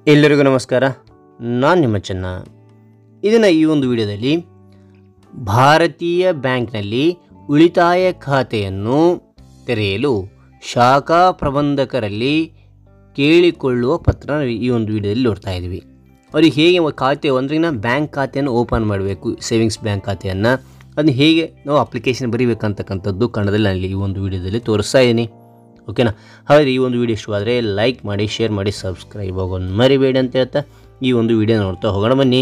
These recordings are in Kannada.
ಎಲ್ಲರಿಗೂ ನಮಸ್ಕಾರ ನಾನು ನಿಮ್ಮ ಚೆನ್ನ ಇದನ್ನು ಈ ಒಂದು ವಿಡಿಯೋದಲ್ಲಿ ಭಾರತೀಯ ಬ್ಯಾಂಕ್ನಲ್ಲಿ ಉಳಿತಾಯ ಖಾತೆಯನ್ನು ತೆರೆಯಲು ಶಾಖಾ ಪ್ರಬಂಧಕರಲ್ಲಿ ಕೇಳಿಕೊಳ್ಳುವ ಪತ್ರ ಈ ಒಂದು ವಿಡಿಯೋದಲ್ಲಿ ನೋಡ್ತಾ ಇದ್ದೀವಿ ಅವ್ರಿಗೆ ಹೇಗೆ ಒಂದು ಖಾತೆ ಒಂದ್ರಿನ ಬ್ಯಾಂಕ್ ಖಾತೆಯನ್ನು ಓಪನ್ ಮಾಡಬೇಕು ಸೇವಿಂಗ್ಸ್ ಬ್ಯಾಂಕ್ ಖಾತೆಯನ್ನು ಅದನ್ನ ಹೇಗೆ ನಾವು ಅಪ್ಲಿಕೇಶನ್ ಬರೀಬೇಕಂತಕ್ಕಂಥದ್ದು ಕನ್ನಡದಲ್ಲಿ ನಾನು ಈ ಒಂದು ವಿಡಿಯೋದಲ್ಲಿ ತೋರಿಸ್ತಾ ಇದ್ದೀನಿ ಓಕೆನಾ ಹಾಗಾದರೆ ಈ ಒಂದು ವಿಡಿಯೋ ಇಷ್ಟವಾದರೆ ಲೈಕ್ ಮಾಡಿ ಶೇರ್ ಮಾಡಿ ಸಬ್ಸ್ಕ್ರೈಬ್ ಆಗೋದು ಮರಿಬೇಡಿ ಅಂತ ಹೇಳ್ತಾ ಈ ಒಂದು ವಿಡಿಯೋ ನೋಡ್ತಾ ಹೋಗೋಣ ಬನ್ನಿ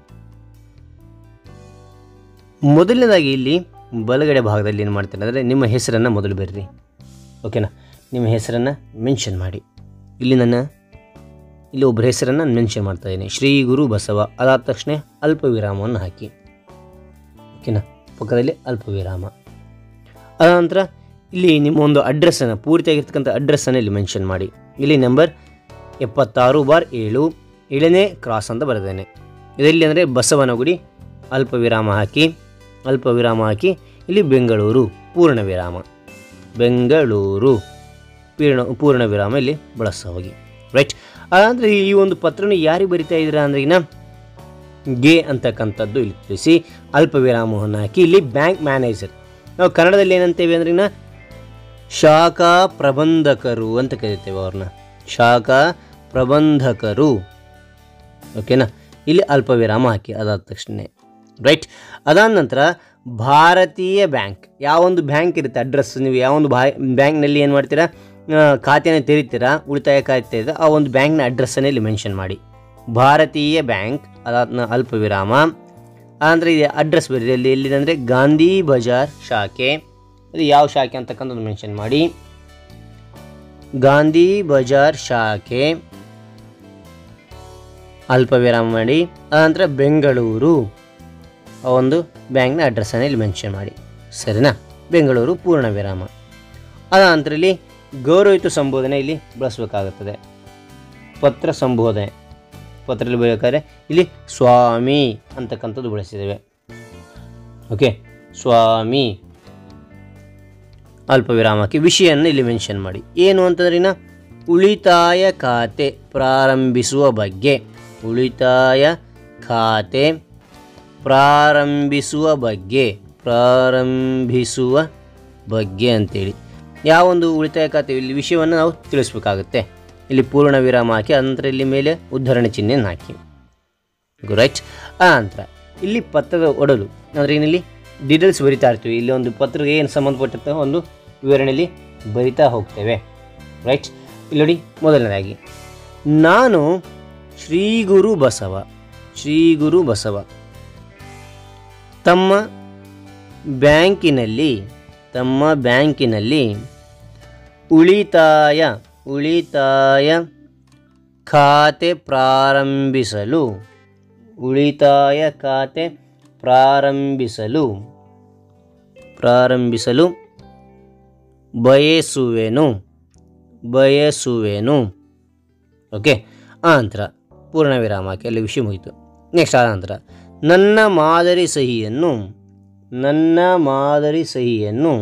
ಮೊದಲನೇದಾಗಿ ಇಲ್ಲಿ ಬಲಗಡೆ ಭಾಗದಲ್ಲಿ ಏನು ಮಾಡ್ತಾರೆ ಅಂದರೆ ನಿಮ್ಮ ಹೆಸರನ್ನು ಮೊದಲು ಬರೀರಿ ಓಕೆನಾ ನಿಮ್ಮ ಹೆಸರನ್ನು ಮೆನ್ಷನ್ ಮಾಡಿ ಇಲ್ಲಿ ನನ್ನ ಇಲ್ಲಿ ಒಬ್ಬರ ಹೆಸರನ್ನು ಮೆನ್ಷನ್ ಮಾಡ್ತಾ ಇದ್ದೀನಿ ಶ್ರೀ ಗುರು ಬಸವ ಅದಾದ ತಕ್ಷಣ ಅಲ್ಪ ವಿರಾಮವನ್ನು ಹಾಕಿ ಓಕೆನಾ ಪಕ್ಕದಲ್ಲಿ ಅಲ್ಪ ವಿರಾಮ ಅದಾನಂತರ ಇಲ್ಲಿ ನಿಮ್ಮ ಒಂದು ಅಡ್ರೆಸ್ಸನ್ನು ಪೂರ್ತಿಯಾಗಿರ್ತಕ್ಕಂಥ ಅಡ್ರೆಸ್ಸನ್ನು ಇಲ್ಲಿ ಮೆನ್ಷನ್ ಮಾಡಿ ಇಲ್ಲಿ ನಂಬರ್ ಎಪ್ಪತ್ತಾರು ಬಾರ್ ಏಳು ಏಳನೇ ಕ್ರಾಸ್ ಅಂತ ಬರೆದೇನೆ ಇದರಲ್ಲಿ ಅಂದರೆ ಬಸವನಗುಡಿ ಅಲ್ಪ ವಿರಾಮ ಹಾಕಿ ಅಲ್ಪ ವಿರಾಮ ಹಾಕಿ ಇಲ್ಲಿ ಬೆಂಗಳೂರು ಪೂರ್ಣ ವಿರಾಮ ಬೆಂಗಳೂರು ಪೂರ್ಣ ಪೂರ್ಣ ವಿರಾಮ ಇಲ್ಲಿ ಬಳಸ್ತಾ ಹೋಗಿ ರೈಟ್ ಅದಾದರೆ ಈ ಒಂದು ಪತ್ರನ ಯಾರಿಗೆ ಬರಿತಾ ಇದ್ದೀರಾ ಅಂದ್ರೆ ಇನ್ನ ಗೆ ಅಂತಕ್ಕಂಥದ್ದು ಇಲ್ಲಿ ತಿಳಿಸಿ ಅಲ್ಪ ವಿರಾಮವನ್ನು ಹಾಕಿ ಇಲ್ಲಿ ಬ್ಯಾಂಕ್ ಮ್ಯಾನೇಜರ್ ನಾವು ಕನ್ನಡದಲ್ಲಿ ಏನಂತೇವೆ ಅಂದ್ರೆ ಇನ್ನ ಶಾಖಾ ಪ್ರಬಂಧಕರು ಅಂತ ಕರಿತೇವೆ ಅವ್ರನ್ನ ಶಾಖಾ ಪ್ರಬಂಧಕರು ಓಕೆನಾ ಇಲ್ಲಿ ಅಲ್ಪ ವಿರಾಮ ಹಾಕಿ ಅದಾದ ತಕ್ಷಣ ರೈಟ್ ಅದಾದ ನಂತರ ಭಾರತೀಯ ಬ್ಯಾಂಕ್ ಯಾವೊಂದು ಬ್ಯಾಂಕ್ ಇರುತ್ತೆ ಅಡ್ರೆಸ್ ನೀವು ಯಾವೊಂದು ಬಾ ಬ್ಯಾಂಕ್ನಲ್ಲಿ ಏನು ಮಾಡ್ತೀರಾ ಆ, ಖಾತೆಯನ್ನು ತೆರಿತೀರಾ ಉಳಿತಾಯ ಖಾತೆ ಇದೆ ಆ ಒಂದು ಬ್ಯಾಂಕ್ನ ಅಡ್ರೆಸ್ಸನ್ನು ಇಲ್ಲಿ ಮೆನ್ಷನ್ ಮಾಡಿ ಭಾರತೀಯ ಬ್ಯಾಂಕ್ ಅದಾದ ಅಲ್ಪ ವಿರಾಮ ಅಂದರೆ ಇದೆ ಅಡ್ರೆಸ್ ಬರೀರಿ ಅಲ್ಲಿ ಎಲ್ಲಿದೆ ಗಾಂಧಿ ಬಜಾರ್ ಶಾಖೆ ಅದು ಯಾವ ಶಾಖೆ ಅಂತಕ್ಕಂಥದ್ದು ಮೆನ್ಷನ್ ಮಾಡಿ ಗಾಂಧಿ ಬಜಾರ್ ಶಾಖೆ ಅಲ್ಪ ವಿರಾಮ ಮಾಡಿ ಅನಂತರ ಬೆಂಗಳೂರು ಆ ಒಂದು ಬ್ಯಾಂಕ್ನ ಅಡ್ರೆಸ್ಸನ್ನು ಇಲ್ಲಿ ಮೆನ್ಷನ್ ಮಾಡಿ ಸರಿನಾ ಬೆಂಗಳೂರು ಪೂರ್ಣ ವಿರಾಮ ಅದಾನಂತರ ಇಲ್ಲಿ ಗೌರವಿತ ಸಂಬೋಧನೆ ಇಲ್ಲಿ ಬಳಸಬೇಕಾಗುತ್ತದೆ ಪತ್ರ ಸಂಬೋಧನೆ ಪತ್ರದಲ್ಲಿ ಬರೀಬೇಕಾದ್ರೆ ಇಲ್ಲಿ ಸ್ವಾಮಿ ಅಂತಕ್ಕಂಥದ್ದು ಬಳಸಿದ್ದೇವೆ ಓಕೆ ಸ್ವಾಮಿ ಅಲ್ಪ ವಿರಾಮಕ್ಕೆ ವಿಷಯವನ್ನು ಇಲ್ಲಿ ಮೆನ್ಷನ್ ಮಾಡಿ ಏನು ಅಂತಂದ್ರೆ ಇನ್ನ ಉಳಿತಾಯ ಖಾತೆ ಪ್ರಾರಂಭಿಸುವ ಬಗ್ಗೆ ಉಳಿತಾಯ ಖಾತೆ ಪ್ರಾರಂಭಿಸುವ ಬಗ್ಗೆ ಪ್ರಾರಂಭಿಸುವ ಬಗ್ಗೆ ಅಂತೇಳಿ ಯಾವೊಂದು ಉಳಿತಾಯ ಖಾತೆ ಇಲ್ಲಿ ವಿಷಯವನ್ನು ನಾವು ತಿಳಿಸ್ಬೇಕಾಗುತ್ತೆ ಇಲ್ಲಿ ಪೂರ್ಣ ವಿರಾಮ ಹಾಕಿ ಅನಂತರ ಇಲ್ಲಿ ಮೇಲೆ ಉದ್ಧರಣೆ ಚಿಹ್ನೆಯನ್ನು ಹಾಕಿ ರೈಟ್ ಆ ನಂತರ ಇಲ್ಲಿ ಪತ್ರದ ಒಡಲು ಅಂದರೆ ಇಲ್ಲಿ ಡೀಟೇಲ್ಸ್ ಬರಿತಾ ಇರ್ತೀವಿ ಇಲ್ಲಿ ಒಂದು ಪತ್ರಕ್ಕೆ ಏನು ಸಂಬಂಧಪಟ್ಟಂತಹ ಒಂದು ವಿವರಣೆಯಲ್ಲಿ ಬರಿತಾ ಹೋಗ್ತೇವೆ ರೈಟ್ ಇಲ್ಲಿ ನೋಡಿ ಮೊದಲನೇದಾಗಿ ನಾನು ಶ್ರೀ ಗುರು ಬಸವ ಶ್ರೀ ಗುರು ಬಸವ ತಮ್ಮ ಬ್ಯಾಂಕಿನಲ್ಲಿ ತಮ್ಮ ಬ್ಯಾಂಕಿನಲ್ಲಿ ಉಳಿತಾಯ ಉಳಿತಾಯ ಖಾತೆ ಪ್ರಾರಂಭಿಸಲು ಉಳಿತಾಯ ಖಾತೆ ಪ್ರಾರಂಭಿಸಲು ಪ್ರಾರಂಭಿಸಲು ಬಯಸುವೆನು ಬಯಸುವೆನು ಓಕೆ ಆ ನಂತರ ಪೂರ್ಣ ವಿರಾಮ ಹಾಕಿ ಅಲ್ಲಿ ವಿಷಯ ಮುಗಿತು ನೆಕ್ಸ್ಟ್ ಆದ ನಂತರ ನನ್ನ ಮಾದರಿ ಸಹಿಯನ್ನು ನನ್ನ ಮಾದರಿ ಸಹಿಯನ್ನು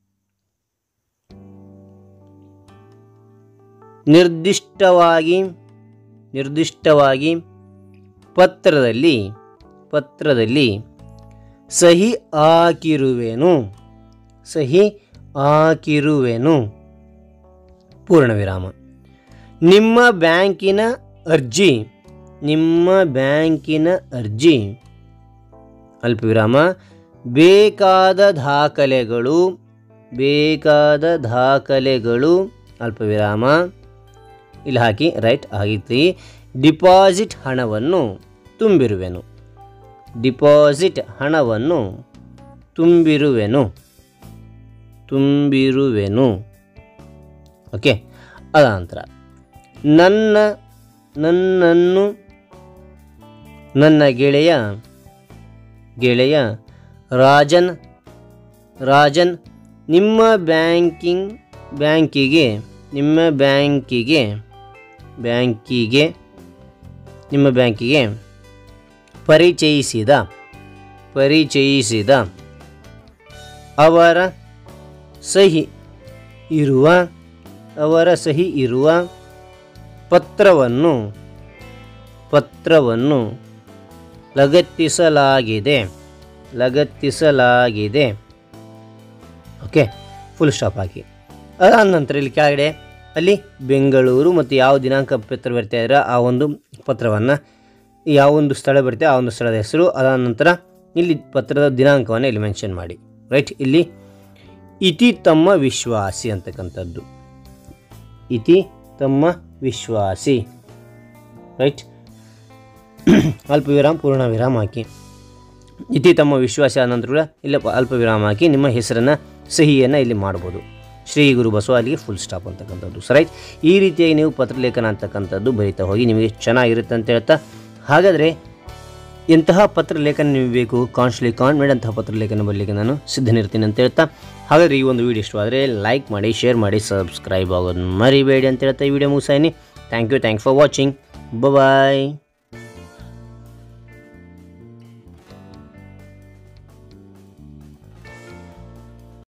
ನಿರ್ದಿಷ್ಟವಾಗಿ ನಿರ್ದಿಷ್ಟವಾಗಿ ಪತ್ರದಲ್ಲಿ ಪತ್ರದಲ್ಲಿ ಸಹಿ ಹಾಕಿರುವೆನು ಸಹಿ ಹಾಕಿರುವೆನು ಪೂರ್ಣ ವಿರಾಮ ನಿಮ್ಮ ಬ್ಯಾಂಕಿನ ಅರ್ಜಿ ನಿಮ್ಮ ಬ್ಯಾಂಕಿನ ಅರ್ಜಿ ಅಲ್ಪ ವಿರಾಮ ಬೇಕಾದ ದಾಖಲೆಗಳು ಬೇಕಾದ ದಾಖಲೆಗಳು ಅಲ್ಪ ವಿರಾಮ ಇಲ್ಲಿ ಹಾಕಿ ರೈಟ್ ಆಗಿತ್ತು ಡಿಪಾಸಿಟ್ ಹಣವನ್ನು ತುಂಬಿರುವೆನು ಡಿಪಾಸಿಟ್ ಹಣವನ್ನು ತುಂಬಿರುವೆನು ತುಂಬಿರುವೆನು ಓಕೆ ಅದ ನಂತರ ನನ್ನ ನನ್ನನ್ನು ನನ್ನ ಗೆಳೆಯ ಗೆಳೆಯ ರಾಜನ್ ರಾಜನ್ ನಿಮ್ಮ ಬ್ಯಾಂಕಿಂಗ್ ಬ್ಯಾಂಕಿಗೆ ನಿಮ್ಮ ಬ್ಯಾಂಕಿಗೆ ಬ್ಯಾಂಕಿಗೆ ನಿಮ್ಮ ಬ್ಯಾಂಕಿಗೆ ಪರಿಚಯಿಸಿದ ಪರಿಚಯಿಸಿದ ಅವರ ಸಹಿ ಇರುವ ಅವರ ಸಹಿ ಇರುವ ಪತ್ರವನ್ನು ಪತ್ರವನ್ನು ಲಗತ್ತಿಸಲಾಗಿದೆ ಲಗತ್ತಿಸಲಾಗಿದೆ ಓಕೆ ಫುಲ್ ಸ್ಟಾಪ್ ಹಾಕಿ ಅದಾದ ನಂತರ ಇಲ್ಲಿ ಕೆಳಗಡೆ ಅಲ್ಲಿ ಬೆಂಗಳೂರು ಮತ್ತು ಯಾವ ದಿನಾಂಕ ಪತ್ರ ಬರ್ತಾ ಇದ್ರೆ ಆ ಒಂದು ಪತ್ರವನ್ನು ಯಾವ ಒಂದು ಸ್ಥಳ ಬರುತ್ತೆ ಆ ಒಂದು ಸ್ಥಳದ ಹೆಸರು ಅದಾದ ನಂತರ ಇಲ್ಲಿ ಪತ್ರದ ದಿನಾಂಕವನ್ನು ಇಲ್ಲಿ ಮೆನ್ಷನ್ ಮಾಡಿ ರೈಟ್ ಇಲ್ಲಿ ಇತಿ ತಮ್ಮ ವಿಶ್ವಾಸಿ ಅಂತಕ್ಕಂಥದ್ದು ಇತಿ ತಮ್ಮ ವಿಶ್ವಾಸಿ ರೈಟ್ ಅಲ್ಪ ವಿರಾಮ ಪೂರ್ಣ ವಿರಾಮ ಹಾಕಿ ಇತಿ ತಮ್ಮ ವಿಶ್ವಾಸ ಆದ ನಂತರ ಕೂಡ ಇಲ್ಲ ಅಲ್ಪ ವಿರಾಮ ಹಾಕಿ ನಿಮ್ಮ ಹೆಸರನ್ನು ಸಹಿಯನ್ನು ಇಲ್ಲಿ ಮಾಡ್ಬೋದು ಶ್ರೀ ಗುರು ಬಸವ ಅಲ್ಲಿಗೆ ಫುಲ್ ಸ್ಟಾಪ್ ಅಂತಕ್ಕಂಥದ್ದು ಸೊ ರೈಟ್ ಈ ರೀತಿಯಾಗಿ ನೀವು ಪತ್ರಲೇಖನ ಅಂತಕ್ಕಂಥದ್ದು ಬರೀತಾ ಹೋಗಿ ನಿಮಗೆ ಚೆನ್ನಾಗಿರುತ್ತೆ ಅಂತ ಹೇಳ್ತಾ ಹಾಗಾದರೆ ಎಂತಹ ಪತ್ರಲೇಖನ ನಿಮಗೆ ಬೇಕು ಕಾನ್ಸ್ಲಿ ಕಾನ್ಮೆಂಟ್ ಅಂತಹ ಪತ್ರಲೇಖನ ಬರಲಿಕ್ಕೆ ನಾನು ಸಿದ್ಧನಿರ್ತೀನಿ ಅಂತ ಹೇಳ್ತಾ ಹಾಗಾದರೆ ಈ ಒಂದು ವಿಡಿಯೋ ಇಷ್ಟವಾದರೆ ಲೈಕ್ ಮಾಡಿ ಶೇರ್ ಮಾಡಿ ಸಬ್ಸ್ಕ್ರೈಬ್ ಆಗೋದು ಮರಿಬೇಡಿ ಅಂತ ಹೇಳ್ತಾ ಈ ವಿಡಿಯೋ ಮುಗಿಸಾಯಿನಿ thank you thank for watching bye